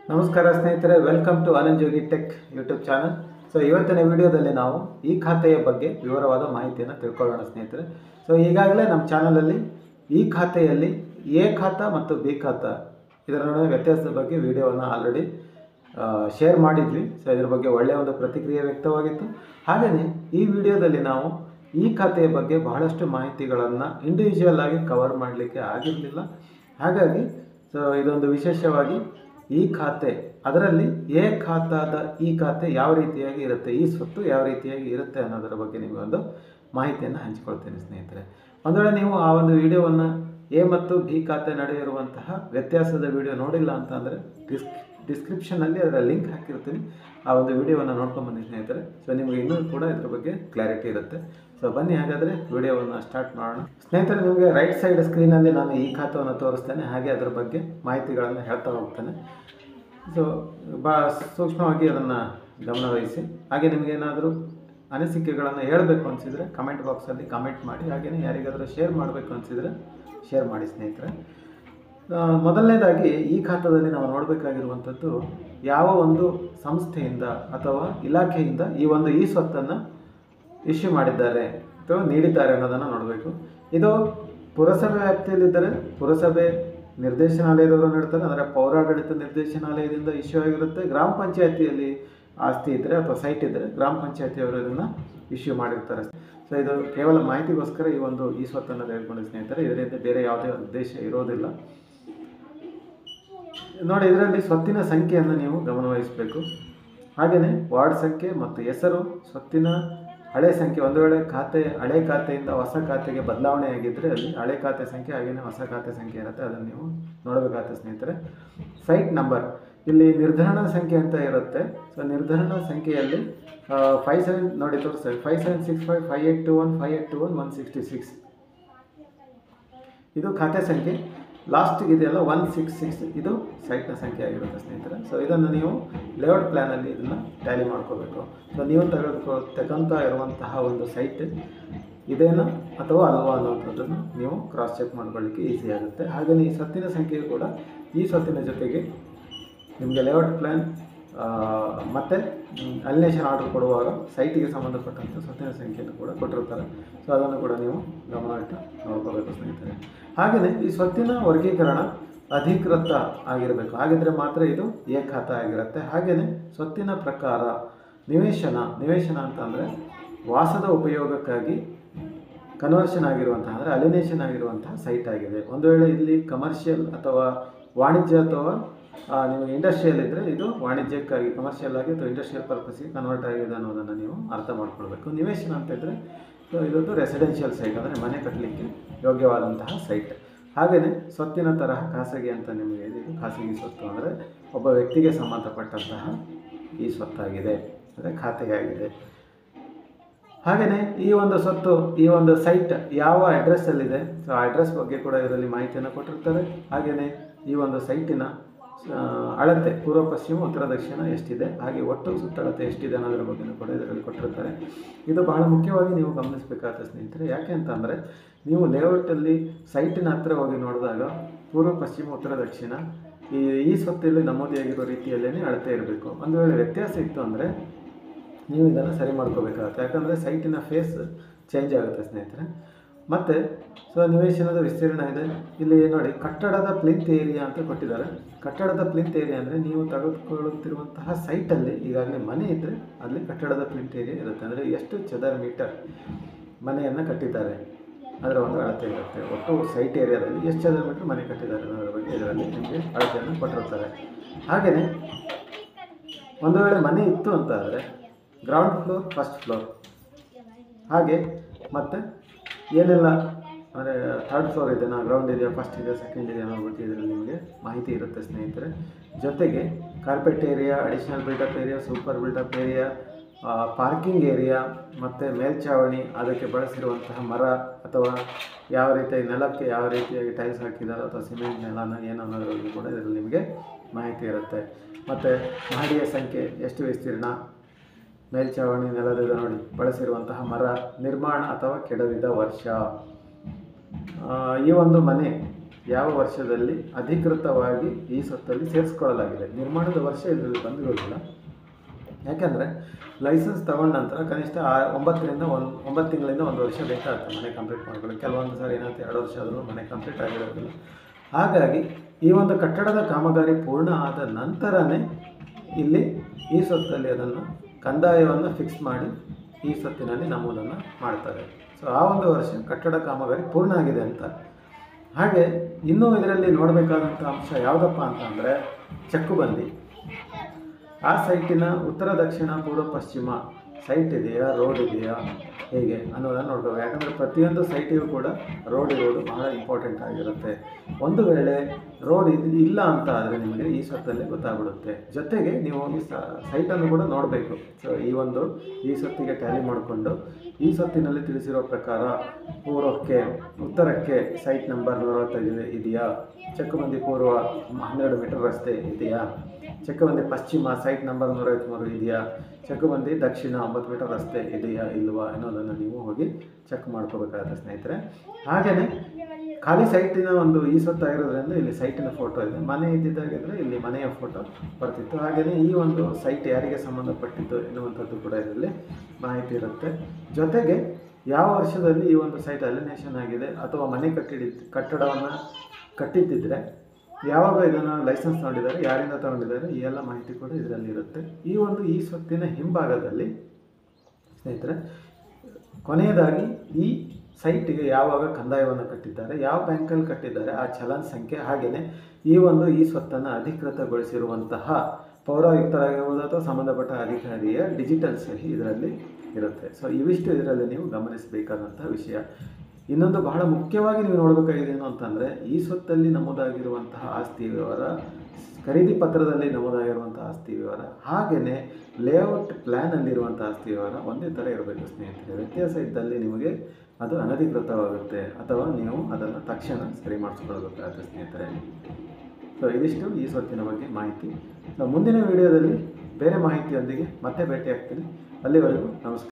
ನಮಸ್ಕಾರ ಸ್ನೇಹಿತರೆ welcome to Anand Jogi tech YouTube channel so ಇವತ್ತಿನ ವಿಡಿಯೋದಲ್ಲಿ ನಾವು ಈ ಖಾತೆಯ ಬಗ್ಗೆ ವಿವರವಾದ ಮಾಹಿತಿಯನ್ನು ತಿಳ್ಕೊಳ್ಳೋಣ ಸ್ನೇಹಿತರೆ ಸೊ ಈಗಾಗಲೇ ನಮ್ಮ ಚಾನಲಲ್ಲಿ ಈ ಖಾತೆಯಲ್ಲಿ ಎ ಖಾತಾ ಮತ್ತು ಬಿ ಖಾತಾ ಇದರ ನಡುವೆ ವ್ಯತ್ಯಾಸದ ಬಗ್ಗೆ ವಿಡಿಯೋವನ್ನು ಆಲ್ರೆಡಿ ಶೇರ್ ಮಾಡಿದ್ವಿ ಸೊ ಇದ್ರ ಬಗ್ಗೆ ಒಳ್ಳೆಯ ಒಂದು ಪ್ರತಿಕ್ರಿಯೆ ವ್ಯಕ್ತವಾಗಿತ್ತು ಹಾಗೆಯೇ ಈ ವಿಡಿಯೋದಲ್ಲಿ ನಾವು ಈ ಖಾತೆಯ ಬಗ್ಗೆ ಬಹಳಷ್ಟು ಮಾಹಿತಿಗಳನ್ನು ಇಂಡಿವಿಜುವಲ್ ಆಗಿ ಕವರ್ ಮಾಡಲಿಕ್ಕೆ ಆಗಿರಲಿಲ್ಲ ಹಾಗಾಗಿ ಸೊ ಇದೊಂದು ವಿಶೇಷವಾಗಿ ಈ ಖಾತೆ ಅದರಲ್ಲಿ ಎ ಖಾತಾದ ಈ ಖಾತೆ ಯಾವ ರೀತಿಯಾಗಿ ಇರುತ್ತೆ ಈ ಸ್ವತ್ತು ಯಾವ ರೀತಿಯಾಗಿ ಇರುತ್ತೆ ಅನ್ನೋದರ ಬಗ್ಗೆ ನಿಮಗೆ ಒಂದು ಮಾಹಿತಿಯನ್ನು ಹಂಚಿಕೊಳ್ತೇನೆ ಸ್ನೇಹಿತರೆ ಒಂದು ವೇಳೆ ನೀವು ಆ ಒಂದು ವಿಡಿಯೋವನ್ನು ಎ ಮತ್ತು ಬಿ ಖಾತೆ ನಡುವೆ ಇರುವಂತಹ ವ್ಯತ್ಯಾಸದ ವಿಡಿಯೋ ನೋಡಿಲ್ಲ ಅಂತ ಅಂದರೆ ಡಿಸ್ ಡಿಸ್ಕ್ರಿಪ್ಷನಲ್ಲಿ ಅದರ ಲಿಂಕ್ ಹಾಕಿರ್ತೀನಿ ಆ ಒಂದು ವಿಡಿಯೋವನ್ನು ನೋಡ್ಕೊಂಡು ಬನ್ನಿ ಸ್ನೇಹಿತರೆ ಸೊ ನಿಮಗೆ ಇನ್ನೂ ಕೂಡ ಇದ್ರ ಬಗ್ಗೆ ಕ್ಲಾರಿಟಿ ಇರುತ್ತೆ ಸೊ ಬನ್ನಿ ಹಾಗಾದರೆ ವಿಡಿಯೋವನ್ನು ಸ್ಟಾರ್ಟ್ ಮಾಡೋಣ ಸ್ನೇಹಿತರೆ ನಿಮಗೆ ರೈಟ್ ಸೈಡ್ ಸ್ಕ್ರೀನಲ್ಲಿ ನಾನು ಈ ಖಾತೆಯನ್ನು ತೋರಿಸ್ತೇನೆ ಹಾಗೆ ಅದರ ಬಗ್ಗೆ ಮಾಹಿತಿಗಳನ್ನು ಹೇಳ್ತಾ ಹೋಗ್ತೇನೆ ಸೊ ಬಾ ಸೂಕ್ಷ್ಮವಾಗಿ ಅದನ್ನು ಗಮನವಹಿಸಿ ಹಾಗೆ ನಿಮಗೇನಾದರೂ ಅನಿಸಿಕೆಗಳನ್ನು ಹೇಳಬೇಕು ಅನಿಸಿದರೆ ಕಮೆಂಟ್ ಬಾಕ್ಸಲ್ಲಿ ಕಮೆಂಟ್ ಮಾಡಿ ಹಾಗೆಯೇ ಯಾರಿಗಾದರೂ ಶೇರ್ ಮಾಡಬೇಕು ಅನಿಸಿದರೆ ಶೇರ್ ಮಾಡಿ ಸ್ನೇಹಿತರೆ ಆ, ಮೊದಲನೇದಾಗಿ ಈ ಖಾತಾದಲ್ಲಿ ನಾವು ನೋಡಬೇಕಾಗಿರುವಂಥದ್ದು ಯಾವ ಒಂದು ಸಂಸ್ಥೆಯಿಂದ ಅಥವಾ ಇಲಾಖೆಯಿಂದ ಈ ಒಂದು ಈ ಸ್ವತ್ತನ್ನು ಇಶ್ಯೂ ಮಾಡಿದ್ದಾರೆ ಅಥವಾ ನೀಡಿದ್ದಾರೆ ಅನ್ನೋದನ್ನು ನೋಡಬೇಕು ಇದು ಪುರಸಭೆ ವ್ಯಾಪ್ತಿಯಲ್ಲಿದ್ದರೆ ಪುರಸಭೆ ನಿರ್ದೇಶನಾಲಯದವರು ನೀಡ್ತಾರೆ ಅಂದರೆ ಪೌರಾಡಳಿತ ನಿರ್ದೇಶನಾಲಯದಿಂದ ಇಶ್ಯೂ ಆಗಿರುತ್ತೆ ಗ್ರಾಮ ಪಂಚಾಯತಿಯಲ್ಲಿ ಆಸ್ತಿ ಇದ್ದರೆ ಅಥವಾ ಸೈಟ್ ಇದ್ದರೆ ಗ್ರಾಮ ಪಂಚಾಯತಿಯವರು ಇದನ್ನು ಇಶ್ಯೂ ಮಾಡಿರ್ತಾರೆ ಸೊ ಇದು ಕೇವಲ ಮಾಹಿತಿಗೋಸ್ಕರ ಈ ಒಂದು ಈ ಸ್ವತ್ತನ್ನು ತೆಗೆದುಕೊಂಡು ಸ್ನೇಹಿತರೆ ಇದರಿಂದ ಬೇರೆ ಯಾವುದೇ ಉದ್ದೇಶ ಇರೋದಿಲ್ಲ ನೋಡಿ ಇದರಲ್ಲಿ ಸ್ವತ್ತಿನ ಸಂಖ್ಯೆಯನ್ನು ನೀವು ಗಮನವಹಿಸಬೇಕು ಹಾಗೆಯೇ ವಾರ್ಡ್ ಸಂಖ್ಯೆ ಮತ್ತು ಹೆಸರು ಸ್ವತ್ತಿನ ಹಳೆ ಸಂಖ್ಯೆ ಒಂದು ವೇಳೆ ಖಾತೆ ಹಳೆ ಖಾತೆಯಿಂದ ಹೊಸ ಖಾತೆಗೆ ಬದಲಾವಣೆ ಆಗಿದ್ದರೆ ಅಲ್ಲಿ ಹಳೆ ಖಾತೆ ಸಂಖ್ಯೆ ಹಾಗೆಯೇ ಹೊಸ ಖಾತೆ ಸಂಖ್ಯೆ ಇರುತ್ತೆ ಅದನ್ನು ನೀವು ನೋಡಬೇಕಾಗುತ್ತೆ ಸ್ನೇಹಿತರೆ ಸೈಟ್ ನಂಬರ್ ಇಲ್ಲಿ ನಿರ್ಧರಣಾ ಸಂಖ್ಯೆ ಅಂತ ಇರುತ್ತೆ ಸೊ ನಿರ್ಧರಣಾ ಸಂಖ್ಯೆಯಲ್ಲಿ ಫೈವ್ ಸೆವೆನ್ ನೋಡಿ ತೋರಿಸ್ತೇವೆ five seven six five five eight two one five eight two one one sixty six ಇದು ಖಾತೆ ಸಂಖ್ಯೆ ಲಾಸ್ಟಿಗೆ ಇದೆಯಲ್ಲ ಒನ್ ಸಿಕ್ಸ್ ಸಿಕ್ಸ್ ಇದು ಸೈಟ್ನ ಸಂಖ್ಯೆ ಆಗಿರುತ್ತೆ ಸ್ನೇಹಿತರೆ ಸೊ ಇದನ್ನು ನೀವು ಲೇಔಟ್ ಪ್ಲ್ಯಾನಲ್ಲಿ ಇದನ್ನು ಟ್ಯಾಲಿ ಮಾಡ್ಕೋಬೇಕು ಸೊ ನೀವು ತೆಗೆದುಕೊ ತಗೊಂತ ಇರುವಂತಹ ಒಂದು ಸೈಟ್ ಇದೇನಾ ಅಥವಾ ಅಲ್ವಾ ಅನ್ನೋಂಥದ್ದನ್ನು ನೀವು ಕ್ರಾಸ್ ಚೆಕ್ ಮಾಡ್ಕೊಳ್ಳಿಕ್ಕೆ ಈಸಿ ಆಗುತ್ತೆ ಹಾಗೆಯೇ ಈ ಸ್ವತ್ತಿನ ಸಂಖ್ಯೆಯು ಕೂಡ ಈ ಸ್ವತ್ತಿನ ಜೊತೆಗೆ ನಿಮಗೆ ಲೇಔಟ್ ಪ್ಲ್ಯಾನ್ ಮತ್ತು ಅಲಿನೇಷನ್ ಆರ್ಡರ್ ಕೊಡುವಾಗ ಸೈಟಿಗೆ ಸಂಬಂಧಪಟ್ಟಂಥ ಸ್ವತ್ತಿನ ಸಂಖ್ಯೆಯನ್ನು ಕೂಡ ಕೊಟ್ಟಿರ್ತಾರೆ ಸೊ ಅದನ್ನು ಕೂಡ ನೀವು ಗಮನವಿಟ್ಟು ನೋಡ್ಕೋಬೇಕು ಸ್ನೇಹಿತರೆ ಹಾಗೆಯೇ ಈ ಸ್ವತ್ತಿನ ವರ್ಗೀಕರಣ ಅಧಿಕೃತ ಆಗಿರಬೇಕು ಹಾಗಿದ್ರೆ ಮಾತ್ರ ಇದು ಏಕಾತ ಆಗಿರುತ್ತೆ ಹಾಗೆಯೇ ಸ್ವತ್ತಿನ ಪ್ರಕಾರ ನಿವೇಶನ ನಿವೇಶನ ಅಂತಂದರೆ ವಾಸದ ಉಪಯೋಗಕ್ಕಾಗಿ ಕನ್ವರ್ಷನ್ ಆಗಿರುವಂತಹ ಅಂದರೆ ಅಲಿನೇಷನ್ ಆಗಿರುವಂತಹ ಸೈಟ್ ಆಗಿದೆ ಒಂದು ವೇಳೆ ಇಲ್ಲಿ ಕಮರ್ಷಿಯಲ್ ಅಥವಾ ವಾಣಿಜ್ಯ ಅಥವಾ ಆ, ನಿಮಗೆ ಇಂಡಸ್ಟ್ರಿಯಲ್ ಇದ್ದರೆ ಇದು ವಾಣಿಜ್ಯಕ್ಕಾಗಿ ಕಮರ್ಷಿಯಲ್ ಆಗಿ ಅಥವಾ ಇಂಡಸ್ಟ್ರಿಯಲ್ ಪರ್ಪಸ್ಗೆ ಕನ್ವರ್ಟ್ ಆಗಿದೆ ಅನ್ನೋದನ್ನು ನೀವು ಅರ್ಥ ಮಾಡ್ಕೊಳ್ಬೇಕು ನಿವೇಶನ ಅಂತ ಇದ್ದರೆ ಸೊ ಇದೊಂದು ರೆಸಿಡೆನ್ಷಿಯಲ್ ಸೈಟ್ ಅಂದರೆ ಮನೆ ಕಟ್ಟಲಿಕ್ಕೆ ಯೋಗ್ಯವಾದಂತಹ ಸೈಟ್ ಹಾಗೆಯೇ ಸ್ವತ್ತಿನ ತರಹ ಖಾಸಗಿ ಅಂತ ನಿಮಗೆ ಇದು ಖಾಸಗಿ ಸ್ವತ್ತು ಅಂದರೆ ಒಬ್ಬ ವ್ಯಕ್ತಿಗೆ ಸಂಬಂಧಪಟ್ಟಂತಹ ಈ ಸ್ವತ್ತಾಗಿದೆ ಅಂದರೆ ಖಾತೆಯಾಗಿದೆ ಹಾಗೆಯೇ ಈ ಒಂದು ಸ್ವತ್ತು ಈ ಒಂದು ಸೈಟ್ ಯಾವ ಅಡ್ರೆಸ್ಸಲ್ಲಿದೆ ಸೊ ಆ ಅಡ್ರೆಸ್ ಬಗ್ಗೆ ಕೂಡ ಇದರಲ್ಲಿ ಮಾಹಿತಿಯನ್ನು ಕೊಟ್ಟಿರ್ತಾರೆ ಹಾಗೆಯೇ ಈ ಒಂದು ಸೈಟಿನ ಆ, ಅಳತೆ ಪೂರ್ವ ಪಶ್ಚಿಮ ಉತ್ತರ ದಕ್ಷಿಣ ಎಷ್ಟಿದೆ ಹಾಗೆ ಒಟ್ಟು ಸುತ್ತಳತೆ ಎಷ್ಟಿದೆ ಅನ್ನೋದ್ರ ಬಗ್ಗೆನೂ ಕೂಡ ಇದರಲ್ಲಿ ಕೊಟ್ಟಿರ್ತಾರೆ ಇದು ಬಹಳ ಮುಖ್ಯವಾಗಿ ನೀವು ಗಮನಿಸಬೇಕಾದ ಸ್ನೇಹಿತರೆ ಯಾಕೆ ಅಂತಂದರೆ ನೀವು ಲೇಔಟಲ್ಲಿ ಸೈಟಿನ ಹತ್ರ ಹೋಗಿ ನೋಡಿದಾಗ ಪೂರ್ವ ಪಶ್ಚಿಮ ಉತ್ತರ ದಕ್ಷಿಣ ಈ ಈ ಸ್ವತ್ತಲ್ಲಿ ನಮೂದಿಯಾಗಿರೋ ರೀತಿಯಲ್ಲೇ ಅಳತೆ ಇರಬೇಕು ಒಂದು ವೇಳೆ ವ್ಯತ್ಯಾಸ ಇತ್ತು ಅಂದರೆ ನೀವು ಇದನ್ನು ಸರಿ ಮಾಡ್ಕೋಬೇಕಾಗುತ್ತೆ ಯಾಕಂದರೆ ಸೈಟಿನ ಫೇಸ್ ಚೇಂಜ್ ಆಗುತ್ತೆ ಸ್ನೇಹಿತರೆ ಮತ್ತು ಸೊ ನಿವೇಶನದ ವಿಸ್ತೀರ್ಣ ಇದೆ ಇಲ್ಲಿ ನೋಡಿ ಕಟ್ಟಡದ ಪ್ಲಿಂತ್ ಏರಿಯಾ ಅಂತ ಕೊಟ್ಟಿದ್ದಾರೆ ಕಟ್ಟಡದ ಪ್ಲಿಂತ್ ಏರಿಯಾ ಅಂದರೆ ನೀವು ತೆಗೆದುಕೊಳ್ಳುತ್ತಿರುವಂತಹ ಸೈಟಲ್ಲಿ ಈಗಾಗಲೇ ಮನೆ ಇದ್ದರೆ ಅಲ್ಲಿ ಕಟ್ಟಡದ ಪ್ಲಿಂತ್ ಏರಿಯಾ ಇರುತ್ತೆ ಅಂದರೆ ಎಷ್ಟು ಚದರ ಮೀಟರ್ ಮನೆಯನ್ನು ಕಟ್ಟಿದ್ದಾರೆ ಅದರ ಒಂದು ಅಳತೆ ಇರುತ್ತೆ ಒಟ್ಟು ಸೈಟ್ ಏರಿಯಾದಲ್ಲಿ ಎಷ್ಟು ಚದರ ಮೀಟರ್ ಮನೆ ಕಟ್ಟಿದ್ದಾರೆ ಅನ್ನೋದ್ರ ಬಗ್ಗೆ ಇದರಲ್ಲಿ ನಿಮಗೆ ಅಳತೆಯನ್ನು ಕೊಟ್ಟಿರ್ತಾರೆ ಹಾಗೆಯೇ ಒಂದು ವೇಳೆ ಮನೆ ಇತ್ತು ಅಂತ ಆದರೆ ಗ್ರೌಂಡ್ ಫ್ಲೋರ್ ಫಸ್ಟ್ ಫ್ಲೋರ್ ಹಾಗೆ ಮತ್ತು ಏನೆಲ್ಲ ಅಂದರೆ ಥರ್ಡ್ ಫ್ಲೋರ್ ಇದೆಯಾ ಗ್ರೌಂಡ್ ಇದೆಯಾ ಫಸ್ಟ್ ಇದೆಯಾ ಸೆಕೆಂಡ್ ಇದೆಯಾ ಅನ್ನೋ ಬಗ್ಗೆ ಇದರಲ್ಲಿ ನಿಮಗೆ ಮಾಹಿತಿ ಇರುತ್ತೆ ಸ್ನೇಹಿತರೆ ಜೊತೆಗೆ carpet area additional buildup area super buildup area parking area ಮತ್ತು ಮೇಲ್ಛಾವಣಿ ಅದಕ್ಕೆ ಬಳಸಿರುವಂತಹ ಮರ ಅಥವಾ ಯಾವ ರೀತಿಯಾಗಿ ನೆಲಕ್ಕೆ ಯಾವ ರೀತಿಯಾಗಿ ಟೈಲ್ಸ್ ಹಾಕಿದಾರೋ ಅಥವಾ ಸಿಮೆಂಟ್ ನೆಲನ ಏನು ಅನ್ನೋದ್ರ ಬಗ್ಗೆ ಕೂಡ ಇದರಲ್ಲಿ ನಿಮಗೆ ಮಾಹಿತಿ ಇರುತ್ತೆ ಮತ್ತು ಮಹಡಿಯ ಸಂಖ್ಯೆ ಎಷ್ಟು ವಿಸ್ತೀರ್ಣ ಮೇಲ್ಛಾವಣಿ ನೆಲದ ನೋಡಿ ಬಳಸಿರುವಂತಹ ಮರ ನಿರ್ಮಾಣ ಅಥವಾ ಕೆಡವಿದ ವರ್ಷ ಆ, ಈ ಒಂದು ಮನೆ ಯಾವ ವರ್ಷದಲ್ಲಿ ಅಧಿಕೃತವಾಗಿ ಈ ಸ್ವತ್ತಲ್ಲಿ ಸೇರಿಸ್ಕೊಳ್ಳಲಾಗಿದೆ ನಿರ್ಮಾಣದ ವರ್ಷ ಇದರಲ್ಲಿ ಬಂದಿರೋದಿಲ್ಲ ಯಾಕೆಂದರೆ ಲೈಸೆನ್ಸ್ ತಗೊಂಡ ನಂತರ ಕನಿಷ್ಠ ಆ ಒಂಬತ್ತರಿಂದ ಒಂದು ಒಂಬತ್ತು ತಿಂಗಳಿಂದ ಒಂದು ವರ್ಷ ಬೇಕಾಗುತ್ತೆ ಮನೆ ಕಂಪ್ಲೀಟ್ ಮಾಡ್ಕೊಳ್ಳಿ ಕೆಲವೊಂದು ಸಾರಿ ಏನಾಗುತ್ತೆ ಎರಡು ವರ್ಷ ಆದರೂ ಮನೆ ಕಂಪ್ಲೀಟ್ ಆಗಿರೋದಿಲ್ಲ ಹಾಗಾಗಿ ಈ ಒಂದು ಕಟ್ಟಡದ ಕಾಮಗಾರಿ ಪೂರ್ಣ ಆದ ನಂತರನೇ ಇಲ್ಲಿ ಈ ಸ್ವತ್ತಲ್ಲಿ ಅದನ್ನು ಕಂದಾಯವನ್ನು ಫಿಕ್ಸ್ ಮಾಡಿ ಈ ಸ್ವತ್ತಿನಲ್ಲಿ ನಮೂದನ್ನು ಮಾಡ್ತಾರೆ ಸೊ ಆ ಒಂದು ವರ್ಷ ಕಟ್ಟಡ ಕಾಮಗಾರಿ ಪೂರ್ಣ ಆಗಿದೆ ಅಂತ ಹಾಗೆ ಇನ್ನೂ ಇದರಲ್ಲಿ ನೋಡಬೇಕಾದಂಥ ಅಂಶ ಯಾವುದಪ್ಪ ಅಂತಂದರೆ ಚಕ್ಕುಬಂದಿ ಆ ಸೈಟಿನ ಉತ್ತರ ದಕ್ಷಿಣ ಪೂರ್ವ ಪಶ್ಚಿಮ ಸೈಟ್ ಇದೆಯಾ ರೋಡ್ ಇದೆಯಾ ಹೇಗೆ ಅನ್ನೋದನ್ನು ನೋಡ್ಬೇಕು ಯಾಕಂದರೆ ಪ್ರತಿಯೊಂದು ಸೈಟಿಗೂ ಕೂಡ ರೋಡ್ ಇರೋದು ಬಹಳ ಇಂಪಾರ್ಟೆಂಟ್ ಆಗಿರುತ್ತೆ ಒಂದು ವೇಳೆ ರೋಡ್ ಇದು ಇಲ್ಲ ಅಂತ ಆದರೆ ನಿಮಗೆ ಈ ಸ್ವತ್ತಲ್ಲಿ ಗೊತ್ತಾಗ್ಬಿಡುತ್ತೆ ಜೊತೆಗೆ ನೀವು ಹೋಗಿ ಸೈಟನ್ನು ಕೂಡ ನೋಡಬೇಕು ಸೊ ಈ ಒಂದು ಈ ಸ್ವತ್ತಿಗೆ ಟ್ಯಾಲಿ ಮಾಡಿಕೊಂಡು ಈ ಸ್ವತ್ತಿನಲ್ಲಿ ತಿಳಿಸಿರೋ ಪ್ರಕಾರ ಪೂರ್ವಕ್ಕೆ ಉತ್ತರಕ್ಕೆ ಸೈಟ್ ನಂಬರ್ ನಲವತ್ತೈದು ಇದೆಯಾ ಚಕ್ಕುಬಂದಿ ಪೂರ್ವ ಹನ್ನೆರಡು ಮೀಟರ್ ರಸ್ತೆ ಇದೆಯಾ ಚಕ್ಕಬಂದಿ ಪಶ್ಚಿಮ ಸೈಟ್ ನಂಬರ್ ನೂರೈವತ್ತ್ಮೂರು ಇದೆಯಾ ಚಕ್ಕಬಂದಿ ದಕ್ಷಿಣ ಒಂಬತ್ತು ಮೀಟರ್ ರಸ್ತೆ ಇದೆಯಾ ಇಲ್ವಾ ಅನ್ನೋದನ್ನು ನೀವು ಹೋಗಿ ಚೆಕ್ ಮಾಡ್ಕೋಬೇಕಾಗುತ್ತೆ ಸ್ನೇಹಿತರೆ ಹಾಗೆಯೇ ಖಾಲಿ ಸೈಟಿನ ಒಂದು ಈ ಸ್ವತ್ತು ಆಗಿರೋದ್ರಿಂದ ಇಲ್ಲಿ ಸೈಟಿನ ಫೋಟೋ ಇದೆ ಮನೆ ಇದ್ದಿದ್ದಾಗಿದ್ದರೆ ಇಲ್ಲಿ ಮನೆಯ ಫೋಟೋ ಬರ್ತಿತ್ತು ಹಾಗೆಯೇ ಈ ಒಂದು ಸೈಟ್ ಯಾರಿಗೆ ಸಂಬಂಧಪಟ್ಟಿದ್ದು ಎನ್ನುವಂಥದ್ದು ಕೂಡ ಇದರಲ್ಲಿ ಮಾಹಿತಿ ಇರುತ್ತೆ ಜೊತೆಗೆ ಯಾವ ವರ್ಷದಲ್ಲಿ ಈ ಒಂದು ಸೈಟ್ ಅಲಿನೇಷನ್ ಆಗಿದೆ ಅಥವಾ ಮನೆ ಕಟ್ಟಿಡಿ ಕಟ್ಟಡವನ್ನು ಕಟ್ಟಿದ್ದಿದ್ರೆ ಯಾವಾಗ ಇದನ್ನು ಲೈಸೆನ್ಸ್ ತಗೊಂಡಿದ್ದಾರೆ ಯಾರಿಂದ ತಗೊಂಡಿದ್ದಾರೆ ಈ ಎಲ್ಲ ಮಾಹಿತಿ ಕೂಡ ಇದರಲ್ಲಿ ಇರುತ್ತೆ ಈ ಒಂದು ಈ ಸ್ವತ್ತಿನ ಹಿಂಭಾಗದಲ್ಲಿ ಸ್ನೇಹಿತರೆ ಕೊನೆಯದಾಗಿ ಈ ಸೈಟಿಗೆ ಯಾವಾಗ ಕಂದಾಯವನ್ನು ಕಟ್ಟಿದ್ದಾರೆ ಯಾವ ಬ್ಯಾಂಕಲ್ಲಿ ಕಟ್ಟಿದ್ದಾರೆ ಆ ಚಲನ್ ಸಂಖ್ಯೆ ಹಾಗೆಯೇ ಈ ಒಂದು ಈ ಸ್ವತ್ತನ್ನು ಅಧಿಕೃತಗೊಳಿಸಿರುವಂತಹ ಪೌರಾಯುಕ್ತರಾಗಿರ್ಬೋದು ಅಥವಾ ಸಂಬಂಧಪಟ್ಟ ಅಧಿಕಾರಿಯ ಡಿಜಿಟಲ್ ಸಹಿ ಇದರಲ್ಲಿ ಇರುತ್ತೆ ಸೊ ಇವಿಷ್ಟು ಇದರಲ್ಲಿ ನೀವು ಗಮನಿಸಬೇಕಾದಂಥ ವಿಷಯ ಇನ್ನೊಂದು ಬಹಳ ಮುಖ್ಯವಾಗಿ ನೀವು ನೋಡಬೇಕಾಗಿದೆ ಏನು ಅಂತಂದರೆ ಈ ಸ್ವತ್ತಲ್ಲಿ ನಮೂದಾಗಿರುವಂತಹ ಆಸ್ತಿ ವಿವರ ಖರೀದಿ ಪತ್ರದಲ್ಲಿ ನಮೂದಾಗಿರುವಂಥ ಆಸ್ತಿ ವಿವರ ಹಾಗೆಯೇ ಲೇಔಟ್ ಪ್ಲ್ಯಾನಲ್ಲಿರುವಂಥ ಆಸ್ತಿ ವಿವರ ಒಂದೇ ಥರ ಇರಬೇಕು ಸ್ನೇಹಿತರೆ ವ್ಯತ್ಯಾಸ ಇದ್ದಲ್ಲಿ ನಿಮಗೆ ಅದು ಅನಧಿಕೃತವಾಗುತ್ತೆ ಅಥವಾ ನೀವು ಅದನ್ನು ತಕ್ಷಣ ಸರಿ ಮಾಡಿಸ್ಕೊಳ್ಬೇಕಾಗುತ್ತೆ ಸ್ನೇಹಿತರೆ ಸೊ ಇದಿಷ್ಟು ಈ ಸ್ವತ್ತಿನ ಬಗ್ಗೆ ಮಾಹಿತಿ ಸೊ ಮುಂದಿನ ವಿಡಿಯೋದಲ್ಲಿ ಬೇರೆ ಮಾಹಿತಿಯೊಂದಿಗೆ ಮತ್ತೆ ಭೇಟಿ ಆಗ್ತೀನಿ ಅಲ್ಲಿವರೆಗೂ ನಮಸ್ಕಾರ